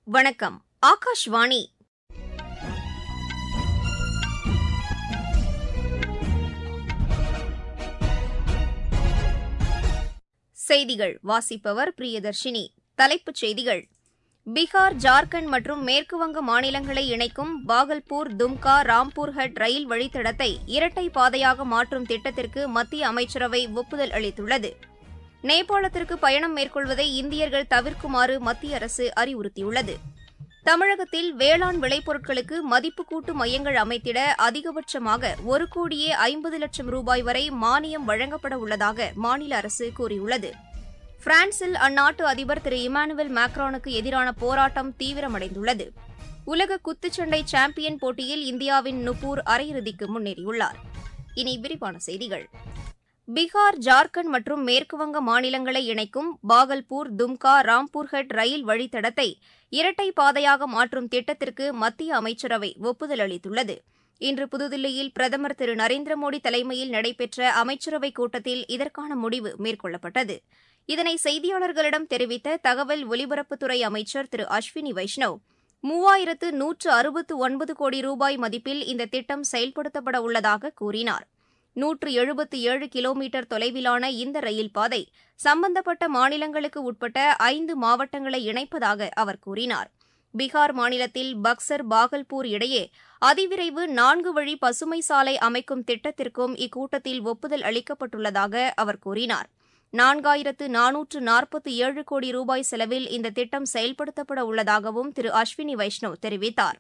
வணக்கம் ஆகாஷ்வாணி செய்திகள் வாசிப்பவர் பிரியதர்ஷினி தலைப்புச் செய்திகள் பீகார் ஜார்க்கண்ட் மற்றும் மேற்குவங்க மாநிலங்களை இணைக்கும் பாகல்பூர் தும்கா ராம்பூர்ஹட் ரயில் வழித்தடத்தை இரட்டை பாதையாக மாற்றும் திட்டத்திற்கு மத்திய அமைச்சரவை ஒப்புதல் அளித்துள்ளது நேபாளத்திற்கு பயணம் மேற்கொள்வதை இந்தியர்கள் தவிர்க்குமாறு மத்திய அரசு அறிவுறுத்தியுள்ளது தமிழகத்தில் வேளாண் விளைபொருட்களுக்கு மதிப்பு கூட்டு மையங்கள் அமைத்திட அதிகபட்சமாக ஒரு கோடியே ஐம்பது லட்சம் ரூபாய் வரை மானியம் வழங்கப்பட உள்ளதாக மாநில அரசு கூறியுள்ளது பிரான்சில் அந்நாட்டு அதிபர் திரு இமானுவேல் மேக்ரானுக்கு எதிரான போராட்டம் தீவிரமடைந்துள்ளது உலக குத்துச்சண்டை சாம்பியன் போட்டியில் இந்தியாவின் நுப்பூர் அரையிறுதிக்கு முன்னேறியுள்ளார் இனி விரிவான செய்திகள் பீகார் ஜார்க்கண்ட் மற்றும் மேற்குவங்க மாநிலங்களை இணைக்கும் பாகல்பூர் தும்கா ராம்பூர்ஹட் ரயில் வழித்தடத்தை இரட்டை பாதையாக மாற்றும் திட்டத்திற்கு மத்திய அமைச்சரவை ஒப்புதல் அளித்துள்ளது இன்று புதுதில்லியில் பிரதமர் திரு நரேந்திர மோடி தலைமையில் நடைபெற்ற அமைச்சரவைக் கூட்டத்தில் இதற்கான முடிவு மேற்கொள்ளப்பட்டது இதனை செய்தியாளர்களிடம் தெரிவித்த தகவல் ஒலிபரப்புத்துறை அமைச்சர் திரு அஸ்வினி வைஷ்ணவ் மூவாயிரத்து நூற்று அறுபத்து ஒன்பது கோடி ரூபாய் மதிப்பில் இந்த திட்டம் செயல்படுத்தப்பட உள்ளதாக கூறினார் நூற்று எழுபத்து ஏழு கிலோமீட்டர் தொலைவிலான இந்த ரயில் பாதை சம்பந்தப்பட்ட மாநிலங்களுக்கு உட்பட்ட ஐந்து மாவட்டங்களை இணைப்பதாக அவர் கூறினார் பீகார் மாநிலத்தில் பக்சர் பாகல்பூர் இடையே அதிவிரைவு நான்கு வழி பசுமை சாலை அமைக்கும் திட்டத்திற்கும் இக்கூட்டத்தில் ஒப்புதல் அளிக்கப்பட்டுள்ளதாக அவர் கூறினார் நான்காயிரத்து நானூற்று நாற்பத்தி ஏழு கோடி ரூபாய் செலவில் இந்த திட்டம் செயல்படுத்தப்பட உள்ளதாகவும் திரு அஸ்வினி வைஷ்ணவ் தெரிவித்தார்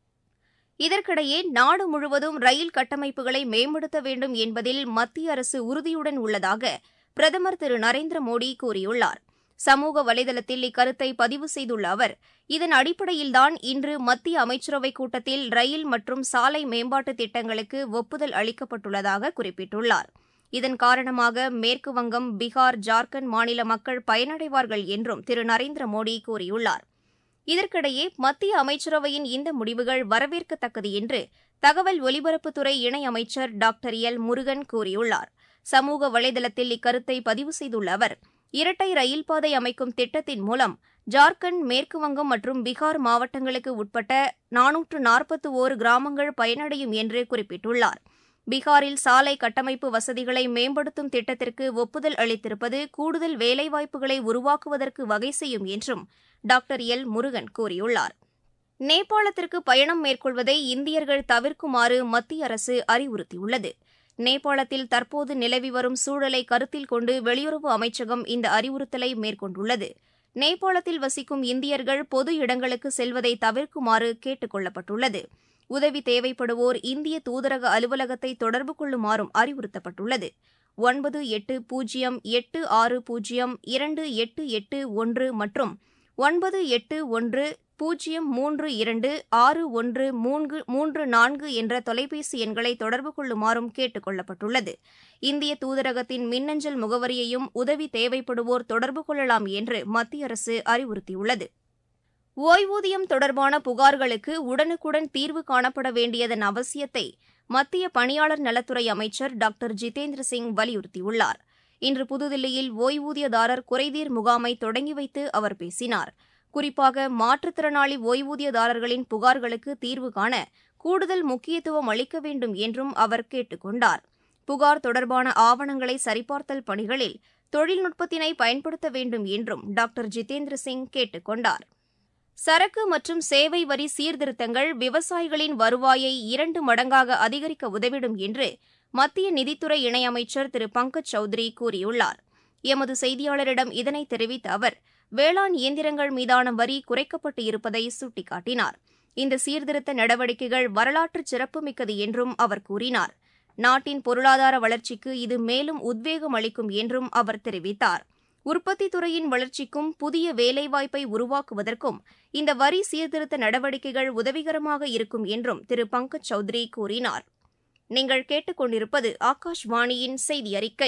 இதற்கிடையே நாடு முழுவதும் ரயில் கட்டமைப்புகளை மேம்படுத்த வேண்டும் என்பதில் மத்திய அரசு உறுதியுடன் உள்ளதாக பிரதமர் திரு நரேந்திர மோடி கூறியுள்ளார் சமூக வலைதளத்தில் இக்கருத்தை பதிவு செய்துள்ள அவர் இதன் அடிப்படையில்தான் இன்று மத்திய அமைச்சரவைக் கூட்டத்தில் ரயில் மற்றும் சாலை மேம்பாட்டு திட்டங்களுக்கு ஒப்புதல் அளிக்கப்பட்டுள்ளதாக குறிப்பிட்டுள்ளார் இதன் காரணமாக மேற்கு வங்கம் பீகார் ஜார்க்கண்ட் மாநில மக்கள் பயனடைவார்கள் என்றும் திரு நரேந்திர மோடி கூறியுள்ளார் இதற்கிடையே மத்திய அமைச்சரவையின் இந்த முடிவுகள் வரவேற்கத்தக்கது என்று தகவல் ஒலிபரப்புத்துறை இணையமைச்சர் டாக்டர் எல் முருகன் கூறியுள்ளார் சமூக வலைதளத்தில் இக்கருத்தை பதிவு செய்துள்ள அவர் இரட்டை ரயில் பாதை அமைக்கும் திட்டத்தின் மூலம் ஜார்க்கண்ட் மேற்குவங்கம் மற்றும் பீகார் மாவட்டங்களுக்கு உட்பட்ட நானூற்று நாற்பத்தி ஓரு கிராமங்கள் பயனடையும் என்று குறிப்பிட்டுள்ளார் பீகாரில் சாலை கட்டமைப்பு வசதிகளை மேம்படுத்தும் திட்டத்திற்கு ஒப்புதல் அளித்திருப்பது கூடுதல் வேலைவாய்ப்புகளை உருவாக்குவதற்கு வகை செய்யும் என்றும் டாக்டர் எல் முருகன் கூறியுள்ளார் நேபாளத்திற்கு பயணம் மேற்கொள்வதை இந்தியர்கள் தவிர்க்குமாறு மத்திய அரசு அறிவுறுத்தியுள்ளது நேபாளத்தில் தற்போது நிலவி வரும் சூழலை கருத்தில் கொண்டு வெளியுறவு அமைச்சகம் இந்த அறிவுறுத்தலை மேற்கொண்டுள்ளது நேபாளத்தில் வசிக்கும் இந்தியர்கள் பொது இடங்களுக்கு செல்வதை தவிர்க்குமாறு கேட்டுக் கொள்ளப்பட்டுள்ளது உதவி தேவைப்படுவோர் இந்திய தூதரக அலுவலகத்தை தொடர்பு கொள்ளுமாறும் அறிவுறுத்தப்பட்டுள்ளது ஒன்பது எட்டு பூஜ்ஜியம் எட்டு ஆறு பூஜ்ஜியம் இரண்டு எட்டு எட்டு ஒன்று மற்றும் ஒன்பது எட்டு ஒன்று பூஜ்ஜியம் மூன்று இரண்டு ஆறு ஒன்று மூன்று மூன்று நான்கு என்ற தொலைபேசி எண்களை தொடர்பு கொள்ளுமாறும் கேட்டுக் கொள்ளப்பட்டுள்ளது இந்திய தூதரகத்தின் மின்னஞ்சல் முகவரியையும் உதவி தேவைப்படுவோர் தொடர்பு கொள்ளலாம் என்று மத்திய அரசு அறிவுறுத்தியுள்ளது ஓய்வூதியம் தொடர்பான புகார்களுக்கு உடனுக்குடன் தீர்வு காணப்பட வேண்டியதன் அவசியத்தை மத்திய பணியாளர் நலத்துறை அமைச்சர் டாக்டர் ஜிதேந்திர சிங் வலியுறுத்தியுள்ளார் இன்று புதுதில்லியில் ஓய்வூதியதாரர் குறைதீர் முகாமை தொடங்கி வைத்து அவர் பேசினார் குறிப்பாக மாற்றுத்திறனாளி ஓய்வூதியதாரர்களின் புகார்களுக்கு தீர்வு காண கூடுதல் முக்கியத்துவம் அளிக்க வேண்டும் என்றும் அவர் கேட்டுக் கொண்டார் புகார் தொடர்பான ஆவணங்களை சரிபார்த்தல் பணிகளில் தொழில்நுட்பத்தினை பயன்படுத்த வேண்டும் என்றும் டாக்டர் ஜிதேந்திர சிங் கேட்டுக் கொண்டார் சரக்கு மற்றும் சேவை வரி சீர்திருத்தங்கள் விவசாயிகளின் வருவாயை இரண்டு மடங்காக அதிகரிக்க உதவிடும் என்று மத்திய நிதித்துறை இணையமைச்சர் திரு பங்கஜ் சௌத்ரி கூறியுள்ளார் எமது செய்தியாளரிடம் இதனை தெரிவித்த அவர் வேளாண் இயந்திரங்கள் மீதான வரி குறைக்கப்பட்டு இருப்பதை சுட்டிக்காட்டினார் இந்த சீர்திருத்த நடவடிக்கைகள் வரலாற்று சிறப்புமிக்கது என்றும் அவர் கூறினார் நாட்டின் பொருளாதார வளர்ச்சிக்கு இது மேலும் உத்வேகம் அளிக்கும் என்றும் அவர் தெரிவித்தார் உற்பத்தி துறையின் வளர்ச்சிக்கும் புதிய வேலைவாய்ப்பை உருவாக்குவதற்கும் இந்த வரி சீர்திருத்த நடவடிக்கைகள் உதவிகரமாக இருக்கும் என்றும் திரு பங்கஜ் சௌத்ரி கூறினார் நீங்கள் கேட்டுக்கொண்டிருப்பது ஆகாஷ்வாணியின் செய்தி அறிக்கை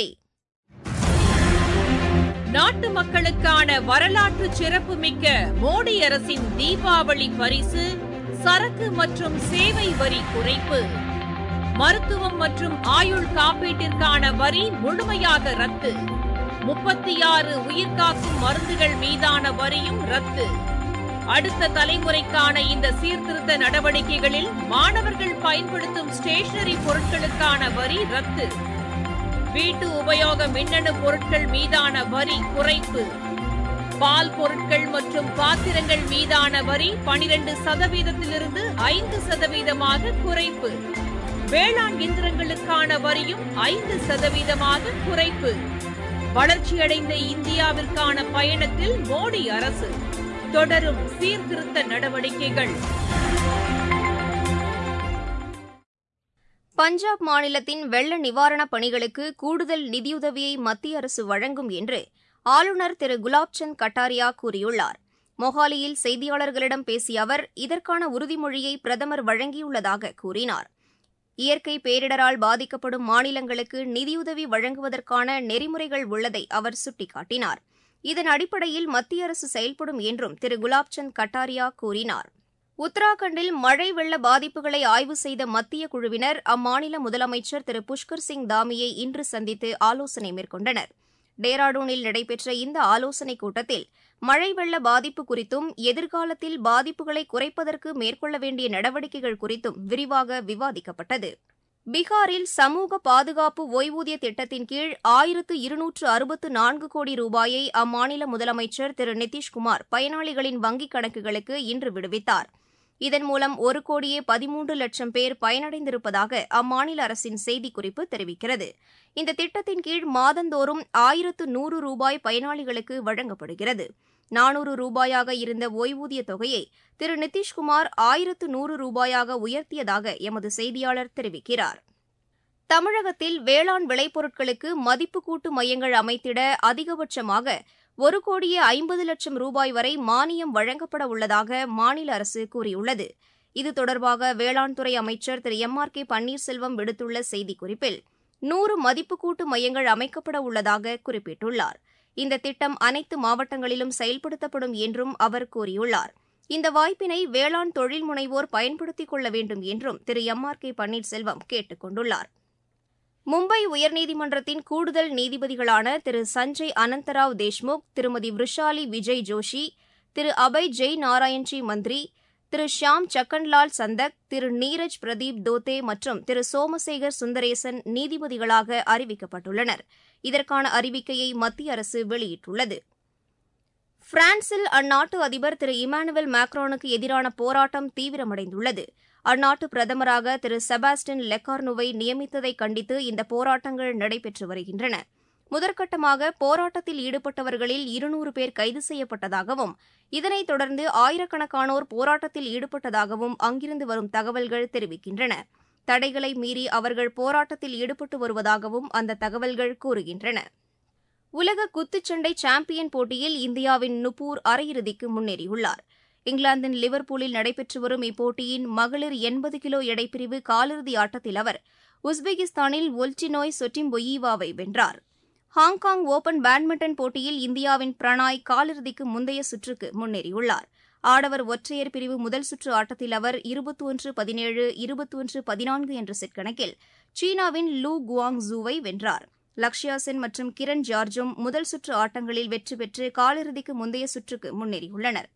நாட்டு மக்களுக்கான வரலாற்று சிறப்புமிக்க மோடி அரசின் தீபாவளி பரிசு சரக்கு மற்றும் சேவை வரி குறைப்பு மருத்துவம் மற்றும் ஆயுள் காப்பீட்டிற்கான வரி முழுமையாக ரத்து முப்பத்தி ஆறு உயிர்காக்கும் மருந்துகள் மீதான வரியும் ரத்து அடுத்த தலைமுறைக்கான இந்த சீர்திருத்த நடவடிக்கைகளில் மாணவர்கள் பயன்படுத்தும் ஸ்டேஷனரி பொருட்களுக்கான வரி ரத்து வீட்டு உபயோக மின்னணு பொருட்கள் மீதான வரி குறைப்பு பால் பொருட்கள் மற்றும் பாத்திரங்கள் மீதான வரி பனிரெண்டு சதவீதத்திலிருந்து ஐந்து சதவீதமாக குறைப்பு வேளாண் இயந்திரங்களுக்கான வரியும் ஐந்து சதவீதமாக குறைப்பு வளர்ச்சியடைந்த இந்தியாவிற்கான பயணத்தில் மோடி அரசு தொடரும் சீர்திருத்த நடவடிக்கைகள் பஞ்சாப் மாநிலத்தின் வெள்ள நிவாரணப் பணிகளுக்கு கூடுதல் நிதியுதவியை மத்திய அரசு வழங்கும் என்று ஆளுநர் திரு குலாப்சந்த் கட்டாரியா கூறியுள்ளார் மொஹாலியில் செய்தியாளர்களிடம் பேசிய அவர் இதற்கான உறுதிமொழியை பிரதமர் வழங்கியுள்ளதாக கூறினார் இயற்கை பேரிடரால் பாதிக்கப்படும் மாநிலங்களுக்கு நிதியுதவி வழங்குவதற்கான நெறிமுறைகள் உள்ளதை அவர் சுட்டிக்காட்டினார் இதன் அடிப்படையில் மத்திய அரசு செயல்படும் என்றும் திரு குலாப்சந்த் கட்டாரியா கூறினார் உத்தராகண்டில் மழை வெள்ள பாதிப்புகளை ஆய்வு செய்த மத்திய குழுவினர் அம்மாநில முதலமைச்சர் திரு புஷ்கர் சிங் தாமியை இன்று சந்தித்து ஆலோசனை மேற்கொண்டனர் டேராடூனில் நடைபெற்ற இந்த ஆலோசனைக் கூட்டத்தில் மழை வெள்ள பாதிப்பு குறித்தும் எதிர்காலத்தில் பாதிப்புகளை குறைப்பதற்கு மேற்கொள்ள வேண்டிய நடவடிக்கைகள் குறித்தும் விரிவாக விவாதிக்கப்பட்டது பீகாரில் சமூக பாதுகாப்பு ஓய்வூதிய திட்டத்தின் கீழ் ஆயிரத்து இருநூற்று அறுபத்து நான்கு கோடி ரூபாயை அம்மாநில முதலமைச்சர் திரு நிதிஷ்குமார் பயனாளிகளின் வங்கிக் கணக்குகளுக்கு இன்று விடுவித்தார் இதன் மூலம் ஒரு கோடியே பதிமூன்று லட்சம் பேர் பயனடைந்திருப்பதாக அம்மாநில அரசின் செய்திக்குறிப்பு தெரிவிக்கிறது இந்த திட்டத்தின் கீழ் மாதந்தோறும் ஆயிரத்து நூறு ரூபாய் பயனாளிகளுக்கு வழங்கப்படுகிறது நானூறு ரூபாயாக இருந்த ஓய்வூதிய தொகையை திரு நிதிஷ்குமார் ஆயிரத்து நூறு ரூபாயாக உயர்த்தியதாக எமது செய்தியாளர் தெரிவிக்கிறார் தமிழகத்தில் வேளாண் விளைபொருட்களுக்கு மதிப்பு கூட்டு மையங்கள் அமைத்திட அதிகபட்சமாக ஒரு கோடியே ஐம்பது லட்சம் ரூபாய் வரை மானியம் வழங்கப்பட உள்ளதாக மாநில அரசு கூறியுள்ளது இது தொடர்பாக வேளாண் துறை அமைச்சர் Thiru M R K Panneerselvam விடுத்துள்ள செய்திக்குறிப்பில் நூறு மதிப்பு கூட்டு மையங்கள் அமைக்கப்பட உள்ளதாக குறிப்பிட்டுள்ளார் இந்த திட்டம் அனைத்து மாவட்டங்களிலும் செயல்படுத்தப்படும் என்றும் அவர் கூறியுள்ளார் இந்த வாய்ப்பினை வேளாண் தொழில் முனைவோர் பயன்படுத்திக் கொள்ள வேண்டும் என்றும் Thiru M R K Panneerselvam கேட்டுக் கொண்டுள்ளார் மும்பை உயர்நீதிமன்றத்தின் கூடுதல் நீதிபதிகளான திரு சஞ்சய் அனந்தராவ் தேஷ்முக் திருமதி விஷாலி விஜய் ஜோஷி திரு அபய் ஜெய் நாராயண்ஜி மந்திரி திரு ஷியாம் சக்கன்லால் சந்தக் திரு நீரஜ் பிரதீப் தோத்தே மற்றும் திரு சோமசேகர் சுந்தரேசன் நீதிபதிகளாக அறிவிக்கப்பட்டுள்ளனர் இதற்கான அறிவிக்கையை மத்திய அரசு வெளியிட்டுள்ளது பிரான்சில் அந்நாட்டு அதிபர் திரு இமானுவேல் மேக்ரானுக்கு எதிரான போராட்டம் தீவிரமடைந்துள்ளது அந்நாட்டு பிரதமராக திரு செபாஸ்டின் லெக்கார்னுவை நியமித்ததை கண்டித்து இந்த போராட்டங்கள் நடைபெற்று வருகின்றன முதற்கட்டமாக போராட்டத்தில் ஈடுபட்டவர்களில் இருநூறு பேர் கைது செய்யப்பட்டதாகவும் இதனைத் தொடர்ந்து ஆயிரக்கணக்கானோர் போராட்டத்தில் ஈடுபட்டதாகவும் அங்கிருந்து வரும் தகவல்கள் தெரிவிக்கின்றன தடைகளை மீறி அவர்கள் போராட்டத்தில் ஈடுபட்டு வருவதாகவும் அந்த தகவல்கள் கூறுகின்றன உலக குத்துச்சண்டை சாம்பியன் போட்டியில் இந்தியாவின் நுப்பூர் அரையிறுதிக்கு முன்னேறியுள்ளார் இங்கிலாந்தின் லிவர்பூலில் நடைபெற்று வரும் இப்போட்டியின் மகளிர் எண்பது கிலோ எடைப்பிரிவு காலிறுதி ஆட்டத்தில் அவர் உஸ்பெகிஸ்தானில் ஒல்டினோய் சொட்டிம்பொயீவாவை வென்றார் ஹாங்காங் ஓபன் பேட்மிண்டன் போட்டியில் இந்தியாவின் பிரணாய் காலிறுதிக்கு முந்தைய சுற்றுக்கு முன்னேறியுள்ளார் ஆடவர் ஒற்றையர் பிரிவு முதல் சுற்று ஆட்டத்தில் அவர் இருபத்தொன்று பதினேழு இருபத்தொன்று பதினான்கு என்ற செட் கணக்கில் சீனாவின் லூ குவாங் ஜூவை வென்றார் லக்ஷயா சென் மற்றும் கிரண் ஜார்ஜும் முதல் சுற்று ஆட்டங்களில் வெற்றி பெற்று காலிறுதிக்கு முந்தைய சுற்றுக்கு முன்னேறியுள்ளனர்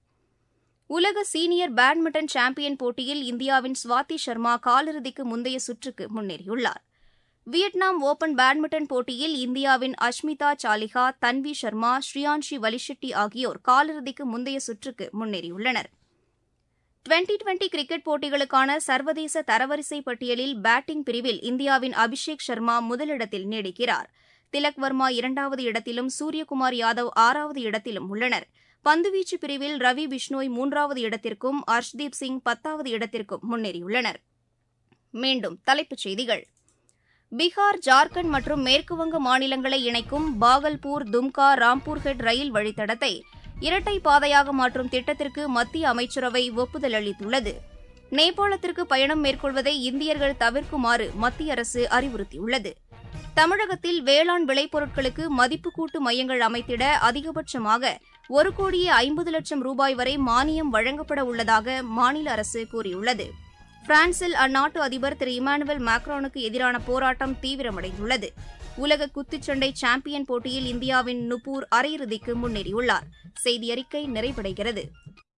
உலக சீனியர் பேட்மிண்டன் சாம்பியன் போட்டியில் இந்தியாவின் ஸ்வாதி சர்மா காலிறுதிக்கு முந்தைய சுற்றுக்கு முன்னேறியுள்ளார் வியட்நாம் ஓபன் பேட்மிண்டன் போட்டியில் இந்தியாவின் அஷ்மிதா சாலிஹா தன்வி சர்மா ஸ்ரீயான்ஷி வலிஷெட்டி ஆகியோர் காலிறுதிக்கு முந்தைய சுற்றுக்கு முன்னேறியுள்ளனர் டுவெண்டி டுவெண்டி கிரிக்கெட் போட்டிகளுக்கான சர்வதேச தரவரிசை பட்டியலில் பேட்டிங் பிரிவில் இந்தியாவின் அபிஷேக் சர்மா முதலிடத்தில் நீடிக்கிறார் திலக் வர்மா இரண்டாவது இடத்திலும் சூரியகுமார் யாதவ் ஆறாவது இடத்திலும் உள்ளனர் பந்துவீச்சு பிரிவில் ரவி பிஷ்னோய் மூன்றாவது இடத்திற்கும் ஹர்ஷ்தீப் சிங் பத்தாவது இடத்திற்கும் முன்னேறியுள்ளனர் மீண்டும் தலைப்புச் செய்திகள் பீகார் ஜார்க்கண்ட் மற்றும் மேற்குவங்க மாநிலங்களை இணைக்கும் பாகல்பூர் தும்கா ராம்பூர்ஹெட் ரயில் வழித்தடத்தை இரட்டை பாதையாக மாற்றும் திட்டத்திற்கு மத்திய அமைச்சரவை ஒப்புதல் அளித்துள்ளது நேபாளத்திற்கு பயணம் மேற்கொள்வதை இந்தியர்கள் தவிர்க்குமாறு மத்திய அரசு அறிவுறுத்தியுள்ளது தமிழகத்தில் வேளாண் விளைபொருட்களுக்கு மதிப்பு கூட்டு மையங்கள் அமைத்திட அதிகபட்சமாக ஒரு கோடியே ஐம்பது லட்சம் ரூபாய் வரை மானியம் வழங்கப்பட உள்ளதாக மாநில அரசு கூறியுள்ளது பிரான்சில் அந்நாட்டு அதிபர் திரு இமானுவேல் மேக்ரானுக்கு எதிரான போராட்டம் தீவிரமடைந்துள்ளது உலக குத்துச்சண்டை சாம்பியன் போட்டியில் இந்தியாவின் நுப்பூர் அரையிறுதிக்கு முன்னேறியுள்ளார் செய்தி அறிக்கை நிறைவடைகிறது